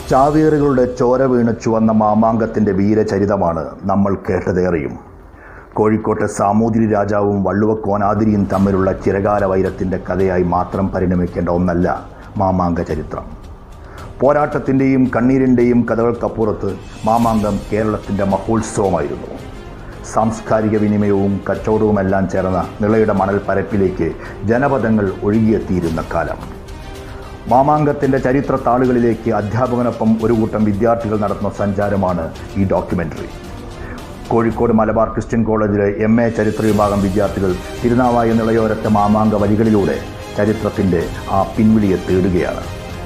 ചാവേറുകളുടെ ചോര വീണ് ചുവന്ന മാമാങ്കത്തിൻ്റെ വീരചരിതമാണ് നമ്മൾ കേട്ടതേറെയും കോഴിക്കോട്ടെ സാമൂതിരി രാജാവും വള്ളുവക്കോനാതിരിയും തമ്മിലുള്ള ചിരകാല വൈരത്തിൻ്റെ കഥയായി മാത്രം പരിണമിക്കേണ്ട ഒന്നല്ല മാമാങ്ക ചരിത്രം പോരാട്ടത്തിൻ്റെയും കണ്ണീരിൻ്റെയും കഥകൾക്കപ്പുറത്ത് മാമാങ്കം കേരളത്തിൻ്റെ മഹോത്സവമായിരുന്നു സാംസ്കാരിക വിനിമയവും കച്ചവടവുമെല്ലാം ചേർന്ന നിളയുടെ മണൽ പരപ്പിലേക്ക് ജനപദങ്ങൾ ഒഴുകിയെത്തിയിരുന്ന കാലം മാമാങ്കത്തിൻ്റെ ചരിത്ര താളുകളിലേക്ക് അധ്യാപകനൊപ്പം ഒരു കൂട്ടം വിദ്യാർത്ഥികൾ നടത്തുന്ന സഞ്ചാരമാണ് ഈ ഡോക്യുമെൻ്ററി കോഴിക്കോട് മലബാർ ക്രിസ്ത്യൻ കോളേജിലെ എം എ ചരിത്ര വിഭാഗം വിദ്യാർത്ഥികൾ തിരുനാവായ നിളയോരത്തെ മാമാങ്ക വരികളിലൂടെ ചരിത്രത്തിൻ്റെ ആ പിൻവിളിയെ തേടുകയാണ്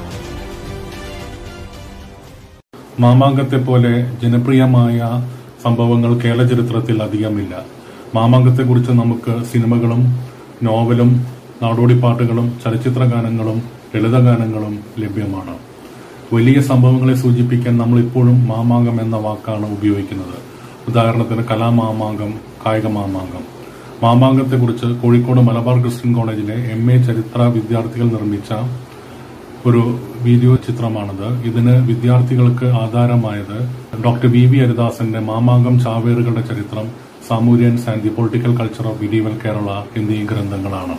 മാമാങ്കത്തെ പോലെ ജനപ്രിയമായ സംഭവങ്ങൾ കേരള ചരിത്രത്തിൽ അധികമില്ല മാമാങ്കത്തെക്കുറിച്ച് നമുക്ക് സിനിമകളും നോവലും നാടോടിപ്പാട്ടുകളും ചലച്ചിത്ര ഗാനങ്ങളും ലളിതഗാനങ്ങളും ലഭ്യമാണ് വലിയ സംഭവങ്ങളെ സൂചിപ്പിക്കാൻ നമ്മൾ ഇപ്പോഴും മാമാങ്കം എന്ന വാക്കാണ് ഉപയോഗിക്കുന്നത് ഉദാഹരണത്തിന് കലാമാമാങ്കം കായിക മാമാങ്കം മാമാങ്കത്തെക്കുറിച്ച് കോഴിക്കോട് മലബാർ ക്രിസ്ത്യൻ കോളേജിലെ എം എ ചരിത്ര വിദ്യാർത്ഥികൾ നിർമ്മിച്ച ഒരു വീഡിയോ ചിത്രമാണിത് ഇതിന് വിദ്യാർത്ഥികൾക്ക് ആധാരമായത് ഡോക്ടർ വി വി ഹരിദാസന്റെ മാമാങ്കം ചാവേറുകളുടെ ചരിത്രം Zamorins and the political culture of medieval Kerala എന്നീ ഗ്രന്ഥങ്ങളാണ്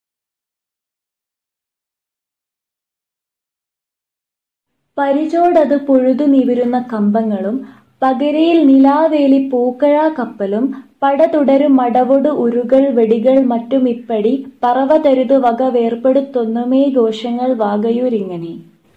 പരിചോടത് പുഴുതു നിവിരുന്ന കമ്പങ്ങളും പകരയിൽ നിലാവേലി പൂക്കഴ കപ്പലും പട തുടരും മടവൊടു ഉരുകൾ വെടികൾ മറ്റുമിപ്പടി പറവ തരുതു വക വേർപ്പെടുത്തൊന്നുമേ ഘോഷങ്ങൾ വാകയൂരിങ്ങനെ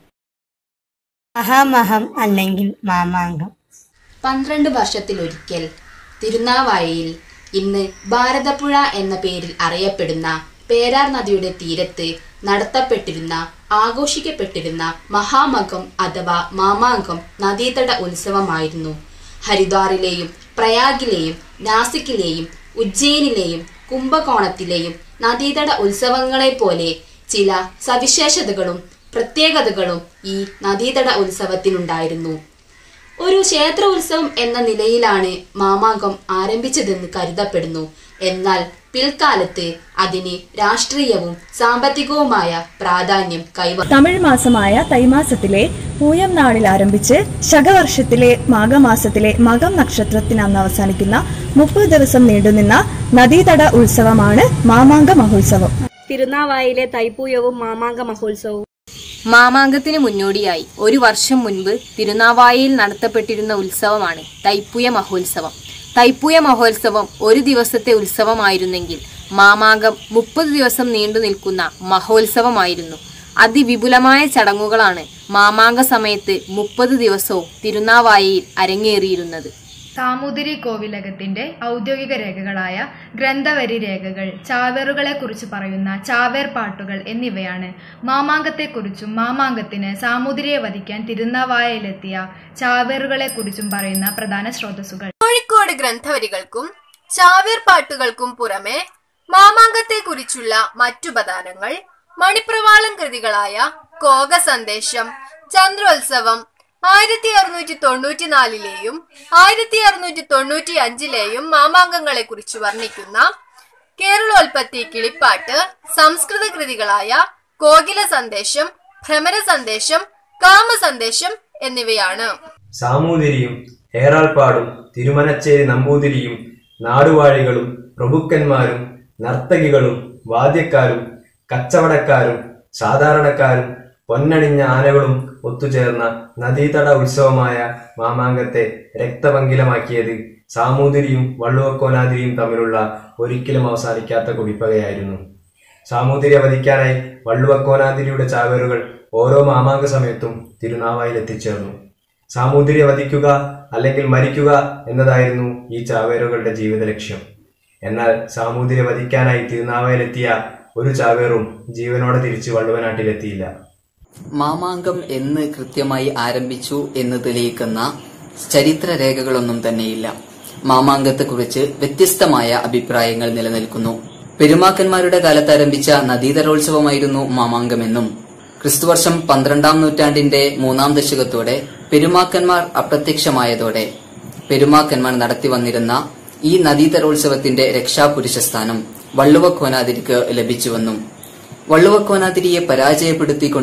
അഹമഹം അല്ലെങ്കിൽ മാമാങ്കം പന്ത്രണ്ട് വർഷത്തിലൊരിക്കൽ തിരുനാവായയിൽ ഇന്ന് ഭാരതപ്പുഴ എന്ന പേരിൽ അറിയപ്പെടുന്ന പേരാർ നദിയുടെ തീരത്ത് നടത്തപ്പെട്ടിരുന്ന ആഘോഷിക്കപ്പെട്ടിരുന്ന മഹാമകം അഥവാ മാമാങ്കം നദീതട ഉത്സവമായിരുന്നു ഹരിദ്വാറിലെയും പ്രയാഗിലെയും നാസിക്കിലെയും ഉജ്ജയിനിലെയും കുംഭകോണത്തിലെയും നദീതട ഉത്സവങ്ങളെ പോലെ ചില സവിശേഷതകളും പ്രത്യേകതകളും ഈ നദീതട ഉത്സവത്തിനുണ്ടായിരുന്നു ഒരു ക്ഷേത്ര ഉത്സവം എന്ന നിലയിലാണ് മാമാങ്കം ആരംഭിച്ചതെന്ന് കരുതപ്പെടുന്നു എന്നാൽ പിൽക്കാലത്ത് അതിന് രാഷ്ട്രീയവും സാമ്പത്തികവുമായ പ്രാധാന്യം കൈവന്നു തമിഴ് മാസമായ തൈമാസത്തിലെ പൂയം നാളിൽ ആരംഭിച്ച് ശകവർഷത്തിലെ മാഘമാസത്തിലെ മകം നക്ഷത്രത്തിനന്ന് അവസാനിക്കുന്ന മുപ്പത് ദിവസം നീണ്ടുനിന്ന നദീതട ഉത്സവമാണ് മാമാങ്ക മഹോത്സവം തിരുനാവായിലെ തൈപ്പൂയവും മാമാങ്ക മഹോത്സവവും മാമാങ്കത്തിന് മുന്നോടിയായി ഒരു വർഷം മുൻപ് തിരുനാവായയിൽ നടത്തപ്പെട്ടിരുന്ന ഉത്സവമാണ് തൈപ്പൂയ മഹോത്സവം തൈപ്പൂയ മഹോത്സവം ഒരു ദിവസത്തെ ഉത്സവമായിരുന്നെങ്കിൽ മാമാങ്കം മുപ്പത് ദിവസം നീണ്ടു നിൽക്കുന്ന മഹോത്സവമായിരുന്നു അതിവിപുലമായ ചടങ്ങുകളാണ് മാമാങ്ക സമയത്ത് മുപ്പത് ദിവസവും തിരുനാവായയിൽ അരങ്ങേറിയിരുന്നത് സാമൂതിരി കോവിലകത്തിന്റെ ഔദ്യോഗിക രേഖകളായ ഗ്രന്ഥവരി രേഖകൾ ചാവേറുകളെക്കുറിച്ച് പറയുന്ന ചാവേർ പാട്ടുകൾ എന്നിവയാണ് മാമാങ്കത്തെക്കുറിച്ചും മാമാങ്കത്തിന് സാമൂതിരിയെ വധിക്കാൻ തിരുനാവായയിലെത്തിയ ചാവേറുകളെക്കുറിച്ചും പറയുന്ന പ്രധാന സ്രോതസ്സുകൾ കോഴിക്കോട് ഗ്രന്ഥവരികൾക്കും ചാവേർ പാട്ടുകൾക്കും പുറമെ മാമാങ്കത്തെക്കുറിച്ചുള്ള മറ്റു പദാനങ്ങൾ മണിപ്രവാളം കൃതികളായ കോക സന്ദേശം ചന്ദ്രോത്സവം ആയിരത്തി അറുന്നൂറ്റി തൊണ്ണൂറ്റിനാലിലെയും ആയിരത്തി അറുന്നൂറ്റി തൊണ്ണൂറ്റി അഞ്ചിലെയും മാമാങ്കങ്ങളെ കുറിച്ച് വർണ്ണിക്കുന്ന കേരളോൽപ്പത്തി കിളിപ്പാട്ട് സംസ്കൃത കൃതികളായ കോകില സന്ദേശം ഭ്രമര സന്ദേശം കാമ സന്ദേശം എന്നിവയാണ് സാമൂതിരിയും ഏറാൾപ്പാടും തിരുമനച്ചേരി നമ്പൂതിരിയും നാടുവാഴികളും പ്രഭുക്കന്മാരും നർത്തകികളും വാദ്യക്കാരും കച്ചവടക്കാരും സാധാരണക്കാരും പൊന്നണിഞ്ഞ ആനകളും ഒത്തുചേർന്ന നദീതട ഉത്സവമായ മാമാങ്കത്തെ രക്തപങ്കിലമാക്കിയത് സാമൂതിരിയും വള്ളുവക്കോനാതിരിയും തമ്മിലുള്ള ഒരിക്കലും അവസാനിക്കാത്ത കുടിപ്പകയായിരുന്നു സാമൂതിരിയെ വധിക്കാനായി വള്ളുവക്കോനാതിരിയുടെ ചാവേറുകൾ ഓരോ മാമാങ്ക സമയത്തും തിരുനാവായിൽ എത്തിച്ചേർന്നു സാമൂതിരിയെ വധിക്കുക അല്ലെങ്കിൽ മരിക്കുക എന്നതായിരുന്നു ഈ ചാവേറുകളുടെ ജീവിത ലക്ഷ്യം എന്നാൽ സാമൂതിരിയെ വധിക്കാനായി തിരുനാവായിലെത്തിയ ഒരു ചാവേറും ജീവനോടെ തിരിച്ച് വള്ളുവനാട്ടിലെത്തിയില്ല മാമാങ്കം എന്ന് കൃത്യമായി ആരംഭിച്ചു എന്ന് തെളിയിക്കുന്ന ചരിത്ര രേഖകളൊന്നും തന്നെയില്ല മാമാങ്കത്തെക്കുറിച്ച് വ്യത്യസ്തമായ അഭിപ്രായങ്ങൾ നിലനിൽക്കുന്നു പെരുമാക്കന്മാരുടെ കാലത്ത് ആരംഭിച്ച നദീതരോത്സവമായിരുന്നു മാമാങ്കമെന്നും ക്രിസ്തുവർഷം പന്ത്രണ്ടാം നൂറ്റാണ്ടിന്റെ മൂന്നാം ദശകത്തോടെ പെരുമാക്കന്മാർ അപ്രത്യക്ഷമായതോടെ പെരുമാക്കന്മാർ നടത്തി വന്നിരുന്ന ഈ നദീതരോത്സവത്തിന്റെ രക്ഷാപുരുഷസ്ഥാനം വള്ളുവക്കോനാതിരിക്ക് ലഭിച്ചുവെന്നും വള്ളുവക്കോനാതിരിയെ പരാജയപ്പെടുത്തിക്കൊണ്ട്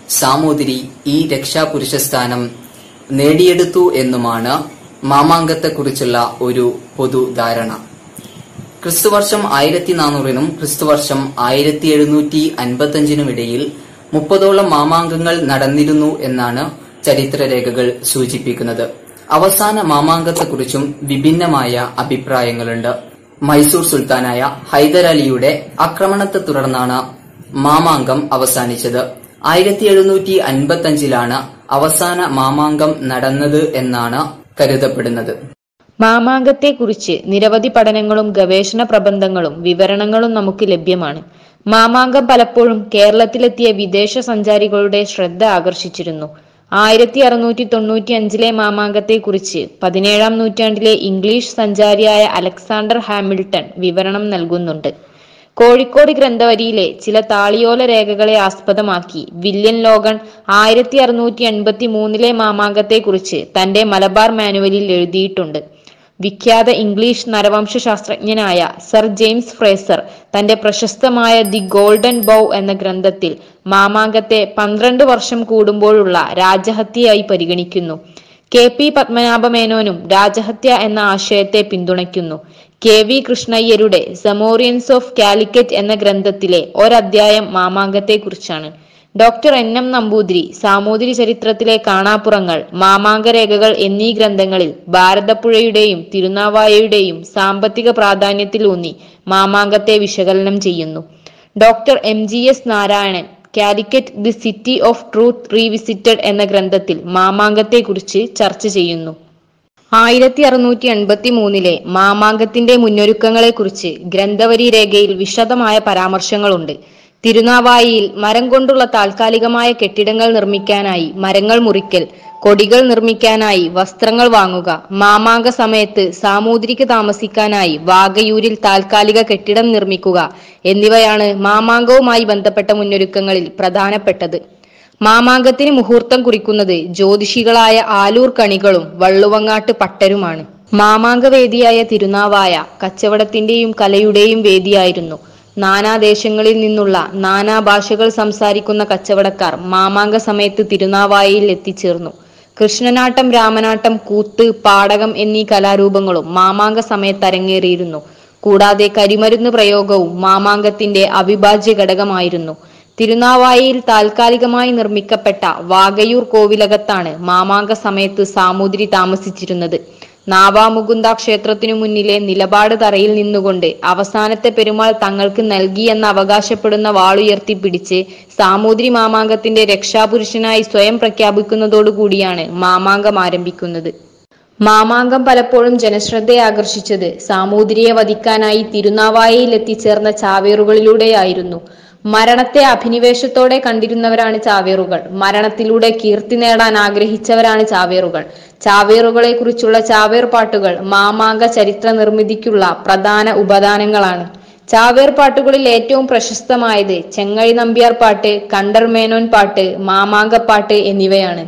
സാമൂതിരി ഈ രക്ഷാപുരുഷ സ്ഥാനം നേടിയെടുത്തു എന്നുമാണ് മാമാങ്കത്തെക്കുറിച്ചുള്ള ഒരു പൊതുധാരണ ക്രിസ്തുവർഷം ആയിരത്തി നാനൂറിനും ക്രിസ്തുവർഷം ആയിരത്തി എഴുന്നൂറ്റി അൻപത്തഞ്ചിനും ഇടയിൽ മുപ്പതോളം മാമാങ്കങ്ങൾ നടന്നിരുന്നു എന്നാണ് ചരിത്രരേഖകൾ സൂചിപ്പിക്കുന്നത് അവസാന മാമാങ്കത്തെക്കുറിച്ചും വിഭിന്നമായ അഭിപ്രായങ്ങളുണ്ട് മൈസൂർ സുൽത്താനായ ഹൈദരാലിയുടെ ആക്രമണത്തെ തുടർന്നാണ് മാമാങ്കം അവസാനിച്ചത് ആയിരത്തി എഴുന്നൂറ്റി അൻപത്തഞ്ചിലാണ് അവസാന മാമാങ്കം നടന്നത് എന്നാണ് കരുതപ്പെടുന്നത് മാമാങ്കത്തെക്കുറിച്ച് നിരവധി പഠനങ്ങളും ഗവേഷണ പ്രബന്ധങ്ങളും വിവരണങ്ങളും നമുക്ക് ലഭ്യമാണ് മാമാങ്കം പലപ്പോഴും കേരളത്തിലെത്തിയ വിദേശ സഞ്ചാരികളുടെ ശ്രദ്ധ ആകർഷിച്ചിരുന്നു ആയിരത്തി അറുന്നൂറ്റി തൊണ്ണൂറ്റി അഞ്ചിലെ മാമാങ്കത്തെക്കുറിച്ച് പതിനേഴാം നൂറ്റാണ്ടിലെ ഇംഗ്ലീഷ് സഞ്ചാരിയായ അലക്സാണ്ടർ ഹാമിൽട്ടൺ വിവരണം നൽകുന്നുണ്ട് കോഴിക്കോട് ഗ്രന്ഥവരിയിലെ ചില താളിയോല രേഖകളെ ആസ്പദമാക്കി വില്യൻ ലോഗൺ ആയിരത്തി അറുന്നൂറ്റി എൺപത്തി മൂന്നിലെ മാമാങ്കത്തെക്കുറിച്ച് തന്റെ മലബാർ മാനുവലിൽ എഴുതിയിട്ടുണ്ട് വിഖ്യാത ഇംഗ്ലീഷ് നരവംശ ശാസ്ത്രജ്ഞനായ സർ ജെയിംസ് ഫ്രേസർ തന്റെ പ്രശസ്തമായ ദി ഗോൾഡൻ ബൗ എന്ന ഗ്രന്ഥത്തിൽ മാമാങ്കത്തെ പന്ത്രണ്ട് വർഷം കൂടുമ്പോഴുള്ള രാജഹത്യയായി പരിഗണിക്കുന്നു കെ പി പത്മനാഭ മേനോനും രാജഹത്യ എന്ന ആശയത്തെ പിന്തുണയ്ക്കുന്നു കെ വി കൃഷ്ണയ്യരുടെ സമോറിയൻസ് ഓഫ് കാലിക്കറ്റ് എന്ന ഗ്രന്ഥത്തിലെ ഒരധ്യായം മാമാങ്കത്തെക്കുറിച്ചാണ് doctor N M Namboothiri Samoothiri ചരിത്രത്തിലെ കാണാപ്പുറങ്ങൾ മാമാങ്കരേഖകൾ എന്നീ ഗ്രന്ഥങ്ങളിൽ ഭാരതപ്പുഴയുടെയും തിരുനാവായയുടെയും സാമ്പത്തിക പ്രാധാന്യത്തിലൂന്നി മാമാങ്കത്തെ വിശകലനം ചെയ്യുന്നു doctor M G S Narayanan Calicut the city of truth revisited എന്ന ഗ്രന്ഥത്തിൽ മാമാങ്കത്തെക്കുറിച്ച് ചർച്ച ചെയ്യുന്നു ആയിരത്തി അറുന്നൂറ്റി എൺപത്തി മൂന്നിലെ മാമാങ്കത്തിന്റെ മുന്നൊരുക്കങ്ങളെക്കുറിച്ച് ഗ്രന്ഥവരി രേഖയിൽ വിശദമായ പരാമർശങ്ങളുണ്ട് തിരുനാവായിയിൽ മരം കൊണ്ടുള്ള താൽക്കാലികമായ കെട്ടിടങ്ങൾ നിർമ്മിക്കാനായി മരങ്ങൾ മുറിക്കൽ കൊടികൾ നിർമ്മിക്കാനായി വസ്ത്രങ്ങൾ വാങ്ങുക മാമാങ്ക സമയത്ത് സാമൂതിരിക്ക് താമസിക്കാനായി വാഗയൂരിൽ താൽക്കാലിക കെട്ടിടം നിർമ്മിക്കുക എന്നിവയാണ് മാമാങ്കവുമായി ബന്ധപ്പെട്ട മുന്നൊരുക്കങ്ങളിൽ പ്രധാനപ്പെട്ടത് മാമാങ്കത്തിന് മുഹൂർത്തം കുറിക്കുന്നത് ജ്യോതിഷികളായ ആലൂർ കണികളും വള്ളുവങ്ങാട്ട് പട്ടരുമാണ് മാമാങ്കവേദിയായ തിരുനാവായ കച്ചവടത്തിന്റെയും കലയുടെയും വേദിയായിരുന്നു നാനാദേശങ്ങളിൽ നിന്നുള്ള നാനാ ഭാഷകൾ സംസാരിക്കുന്ന കച്ചവടക്കാർ മാമാങ്ക സമയത്ത് തിരുനാവായയിൽ എത്തിച്ചേർന്നു കൃഷ്ണനാട്ടം രാമനാട്ടം കൂത്ത് പാടകം എന്നീ കലാരൂപങ്ങളും മാമാങ്ക സമയത്ത് അരങ്ങേറിയിരുന്നു കൂടാതെ കരിമരുന്ന് പ്രയോഗവും മാമാങ്കത്തിന്റെ അവിഭാജ്യ ഘടകമായിരുന്നു തിരുനാവായയിൽ താൽക്കാലികമായി നിർമ്മിക്കപ്പെട്ട വാഗയൂർ കോവിലകത്താണ് മാമാങ്ക സമയത്ത് സാമൂതിരി താമസിച്ചിരുന്നത് നാവാമുകുന്ദ ക്ഷേത്രത്തിനു മുന്നിലെ നിലപാട് തറയിൽ നിന്നുകൊണ്ട് അവസാനത്തെ പെരുമാൾ തങ്ങൾക്ക് നൽകിയെന്ന് അവകാശപ്പെടുന്ന വാളുയർത്തി പിടിച്ച് സാമൂതിരി മാമാങ്കത്തിന്റെ രക്ഷാപുരുഷനായി സ്വയം പ്രഖ്യാപിക്കുന്നതോടുകൂടിയാണ് മാമാങ്കം ആരംഭിക്കുന്നത് മാമാങ്കം പലപ്പോഴും ജനശ്രദ്ധയെ ആകർഷിച്ചത് സാമൂതിരിയെ വധിക്കാനായി തിരുനാവായയിൽ എത്തിച്ചേർന്ന ചാവേറുകളിലൂടെയായിരുന്നു മരണത്തെ അഭിനിവേശത്തോടെ കണ്ടിരുന്നവരാണ് ചാവേറുകൾ മരണത്തിലൂടെ കീർത്തി നേടാൻ ആഗ്രഹിച്ചവരാണ് ചാവേറുകൾ ചാവേറുകളെ കുറിച്ചുള്ള ചാവേർ പാട്ടുകൾ മാമാങ്ക ചരിത്ര നിർമ്മിതിക്കുള്ള പ്രധാന ഉപദാനങ്ങളാണ് ചാവേർ പാട്ടുകളിൽ ഏറ്റവും പ്രശസ്തമായത് ചെങ്ങഴി നമ്പ്യാർ പാട്ട് കണ്ടർ മേനോൻ പാട്ട് മാമാങ്കപ്പാട്ട് എന്നിവയാണ്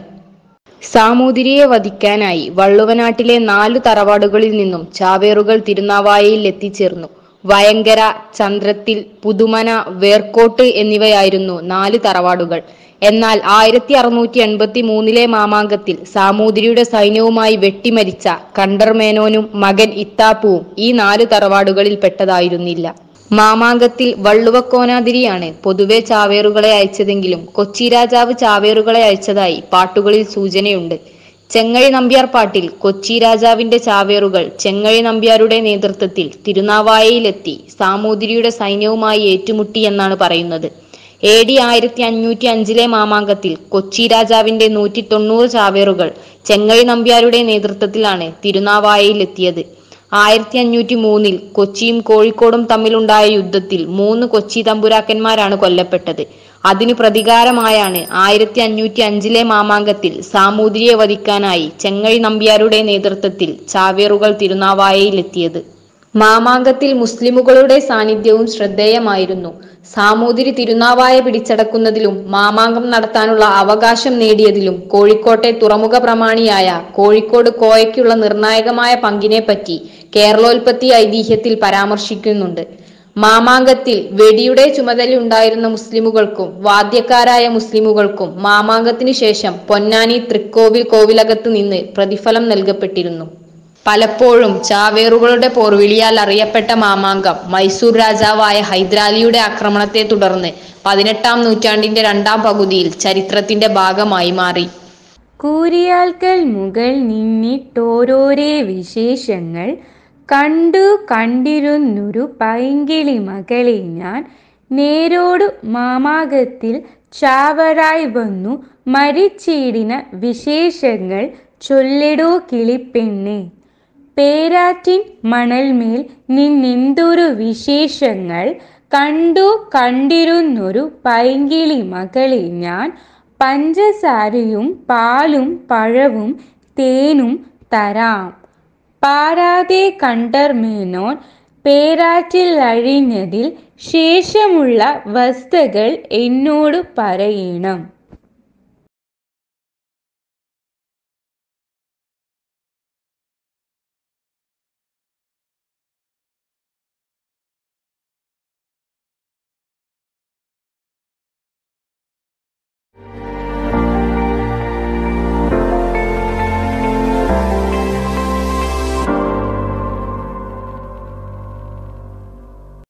സാമൂതിരിയെ വധിക്കാനായി വള്ളുവനാട്ടിലെ നാലു തറവാടുകളിൽ നിന്നും ചാവേറുകൾ തിരുനാവായയിൽ എത്തിച്ചേർന്നു വയങ്കര ചന്ദ്രത്തിൽ പുതുമന വേർക്കോട്ട് എന്നിവയായിരുന്നു നാല് തറവാടുകൾ എന്നാൽ ആയിരത്തി അറുന്നൂറ്റി എൺപത്തി മൂന്നിലെ മാമാങ്കത്തിൽ സാമൂതിരിയുടെ സൈന്യവുമായി വെട്ടിമരിച്ച കണ്ടർമേനോനും മകൻ ഇത്താപ്പുവും ഈ നാല് തറവാടുകളിൽ പെട്ടതായിരുന്നില്ല മാമാങ്കത്തിൽ വള്ളുവക്കോനാതിരിയാണ് പൊതുവെ ചാവേറുകളെ അയച്ചതെങ്കിലും കൊച്ചി രാജാവ് ചാവേറുകളെ അയച്ചതായി പാട്ടുകളിൽ സൂചനയുണ്ട് ചെങ്ങഴി നമ്പ്യാർ പാട്ടിൽ കൊച്ചി രാജാവിന്റെ ചാവേറുകൾ ചെങ്ങഴി നമ്പ്യാരുടെ നേതൃത്വത്തിൽ തിരുനാവായയിലെത്തി സാമൂതിരിയുടെ സൈന്യവുമായി ഏറ്റുമുട്ടി എന്നാണ് പറയുന്നത് എ ഡി ആയിരത്തി അഞ്ഞൂറ്റി അഞ്ചിലെ മാമാങ്കത്തിൽ കൊച്ചി രാജാവിന്റെ നൂറ്റി തൊണ്ണൂറ് ചാവേറുകൾ ചെങ്ങഴി നമ്പ്യാരുടെ നേതൃത്വത്തിലാണ് തിരുനാവായയിലെത്തിയത് ആയിരത്തി അഞ്ഞൂറ്റി മൂന്നിൽ കൊച്ചിയും കോഴിക്കോടും തമ്മിലുണ്ടായ യുദ്ധത്തിൽ മൂന്ന് കൊച്ചി തമ്പുരാക്കന്മാരാണ് കൊല്ലപ്പെട്ടത് അതിനു പ്രതികാരമായാണ് ആയിരത്തി അഞ്ഞൂറ്റി അഞ്ചിലെ മാമാങ്കത്തിൽ സാമൂതിരിയെ വധിക്കാനായി ചെങ്ങഴി നമ്പ്യാരുടെ നേതൃത്വത്തിൽ ചാവേറുകൾ തിരുനാവായയിലെത്തിയത് മാമാങ്കത്തിൽ മുസ്ലിമുകളുടെ സാന്നിധ്യവും ശ്രദ്ധേയമായിരുന്നു സാമൂതിരി തിരുനാവായ പിടിച്ചടക്കുന്നതിലും മാമാങ്കം നടത്താനുള്ള അവകാശം നേടിയതിലും കോഴിക്കോട്ടെ തുറമുഖ പ്രമാണിയായ കോഴിക്കോട് കോയയ്ക്കുള്ള നിർണായകമായ പങ്കിനെപ്പറ്റി കേരളോൽപ്പത്തി ഐതിഹ്യത്തിൽ പരാമർശിക്കുന്നുണ്ട് മാമാങ്കത്തിൽ വെടിയുടെ ചുമതലയുണ്ടായിരുന്ന മുസ്ലിമുകൾക്കും വാദ്യക്കാരായ മുസ്ലിമുകൾക്കും മാമാങ്കത്തിനു ശേഷം പൊന്നാനി തൃക്കോവിൽ കോവിലകത്ത് നിന്ന് പ്രതിഫലം നൽകപ്പെട്ടിരുന്നു പലപ്പോഴും ചാവേറുകളുടെ പോർവിളിയാൽ അറിയപ്പെട്ട മാമാങ്കം മൈസൂർ രാജാവായ ഹൈദരാലിയുടെ ആക്രമണത്തെ തുടർന്ന് പതിനെട്ടാം നൂറ്റാണ്ടിന്റെ രണ്ടാം പകുതിയിൽ ചരിത്രത്തിന്റെ ഭാഗമായി മാറി കൂരിയാൽക്കൽ മുകൾ നിന്നിട്ടോരോരേ വിശേഷങ്ങൾ കണ്ടു കണ്ടിരുന്നൊരു പൈങ്കിളി മകളെ ഞാൻ നേരോടു മാമാകത്തിൽ ചാവറായി വന്നു മരിച്ചിടിന വിശേഷങ്ങൾ ചൊല്ലിടോ കിളിപ്പെണ്ണെ പേരാറ്റിൻ മണൽമേൽ നിന്നെന്തൊരു വിശേഷങ്ങൾ കണ്ടു കണ്ടിരുന്നൊരു പൈങ്കിളി മകളെ ഞാൻ പഞ്ചസാരയും പാലും പഴവും തേനും തരാം പാരാതെ കണ്ടർമേനോൻ പേരാറ്റിൽ അഴിഞ്ഞതിൽ ശേഷമുള്ള വസ്തുക്കൾ എന്നോട് പറയണം